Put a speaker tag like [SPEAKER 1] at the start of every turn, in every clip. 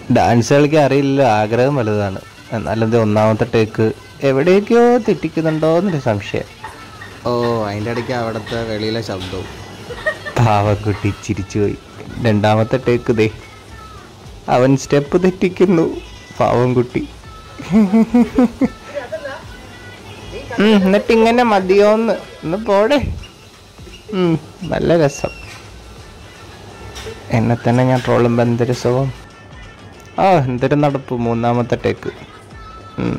[SPEAKER 1] Dance കളിക്കാൻ അറിയില്ല ആഗ്രഹം വലുതാണ് എന്നാലെന്ത് ഒന്നാമത്തെ ടേക്ക് എവിടേക്കോ തെറ്റിക്കുന്നുണ്ടോ എന്നൊരു സംശയം
[SPEAKER 2] ഓ അതിൻ്റെ ഇടയ്ക്ക് അവിടുത്തെ വെളിയിലെ ശബ്ദവും
[SPEAKER 1] പാവക്കുട്ടി ചിരിച്ചുപോയി രണ്ടാമത്തെ ടേക്ക് ദേ അവൻ സ്റ്റെപ്പ് തെറ്റിക്കുന്നു പാവം കുട്ടി ഉം, എന്നിട്ട് ഇങ്ങനെ മതിയോന്ന് ഒന്ന് പോടെ ഉം, നല്ല രസം എന്നെ തന്നെ ഞാൻ ട്രോളുമ്പോ എന്തൊരു സുഖം ആ എന്തൊരു നടപ്പ് മൂന്നാമത്തെ ടേക്ക് ഉം.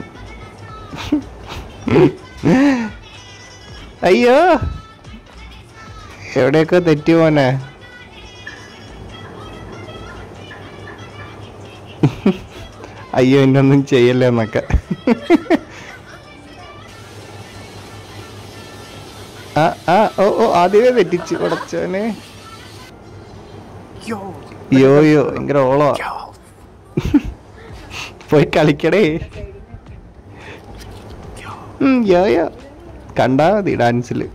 [SPEAKER 1] അയ്യോ എവിടെയൊക്കെ തെറ്റി പോനെ അയ്യോ എന്നൊന്നും ചെയ്യല്ലേ എന്നൊക്കെ ആ ആ ഓ ഓ ആദ്യമേ തെറ്റിച്ചു പടച്ചോനെ യോ യോ ഭയങ്കര ഓളോ പോയി കളിക്കടേ ഉം, യോ യോ കണ്ടാ മതി ഡാൻസില്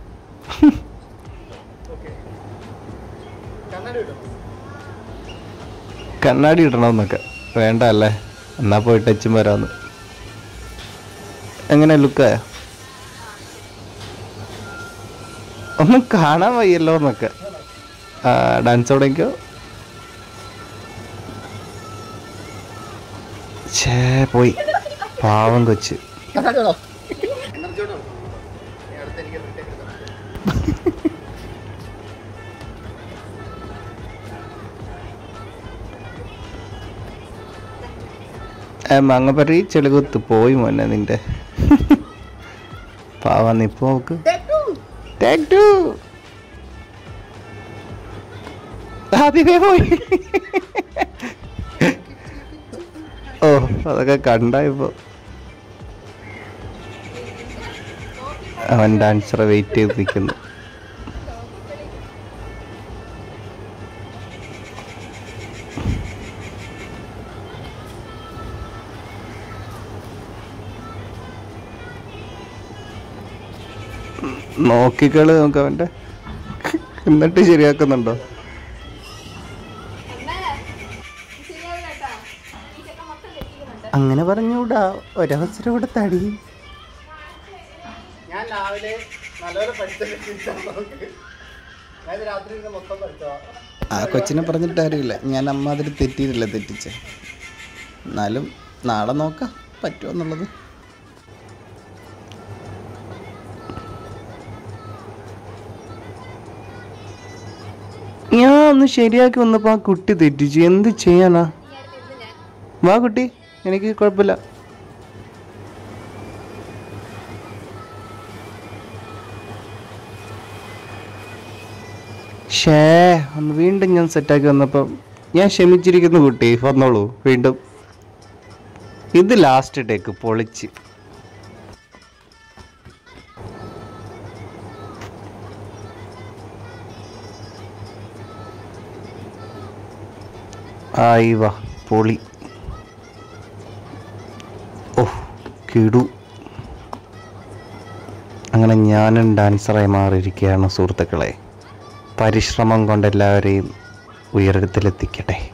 [SPEAKER 1] കണ്ണാടി ഇടണമെന്നൊക്കെ വേണ്ട അല്ലേ എന്നാ പോയി ടച്ചും വരാന്ന് എങ്ങനെ ലുക്കായ ഒന്നും കാണാൻ വയ്യല്ലോ എന്നൊക്കെ ഡാൻസ് എവിടെയൊക്കെയോ ഛേ പോയി പാവം കൊച്ച് ഏ, മങ്ങപ്പറി ചെളുകുത്ത് പോയി മോനെ നിന്റെ പാവ നീ പോക്ക് Take two. ആദ്യമേ പോയി ഓ അതൊക്കെ കണ്ടായിപ്പോ അവൻ ഡാൻസറെ വെയിറ്റ് ചെയ്ത് നിൽക്കുന്നു നോക്കിക്കള് നമുക്ക് അവന്റെ എന്നിട്ട് ശരിയാക്കുന്നുണ്ടോ അങ്ങനെ പറഞ്ഞൂടാ ഒരവസരം ഇവിടെ തടി
[SPEAKER 2] ഞാൻ രാവിലെ നല്ലപോലെ പഠിച്ചു രാത്രി മൊത്തം പഠിച്ചോ ആ കൊച്ചിനെ പറഞ്ഞിട്ട് കാര്യമില്ല ഞാൻ അമ്മ അതിൽ തെറ്റിയിട്ടില്ല തെറ്റിച്ച് എന്നാലും നാളെ നോക്കാം പറ്റുമോ എന്നുള്ളത്
[SPEAKER 1] ഞാൻ ഒന്ന് ശരിയാക്കി വന്നപ്പോ ആ കുട്ടി തെറ്റിച്ചു എന്ത് ചെയ്യാനാ വാ കുട്ടി എനിക്ക് കുഴപ്പമില്ല ഷേ ഒന്ന് വീണ്ടും ഞാൻ സെറ്റാക്കി വന്നപ്പം ഞാൻ ക്ഷമിച്ചിരിക്കുന്നു കുട്ടി വന്നോളൂ വീണ്ടും ഇത് ലാസ്റ്റ് ടേക്ക് പൊളിച്ച് ആയി വാ പൊളി ഓ കിടു അങ്ങനെ ഞാനും ഡാൻസറായി മാറിയിരിക്കുകയാണ് സുഹൃത്തുക്കളെ പരിശ്രമം കൊണ്ട് എല്ലാവരെയും ഉയരത്തിലെത്തിക്കട്ടെ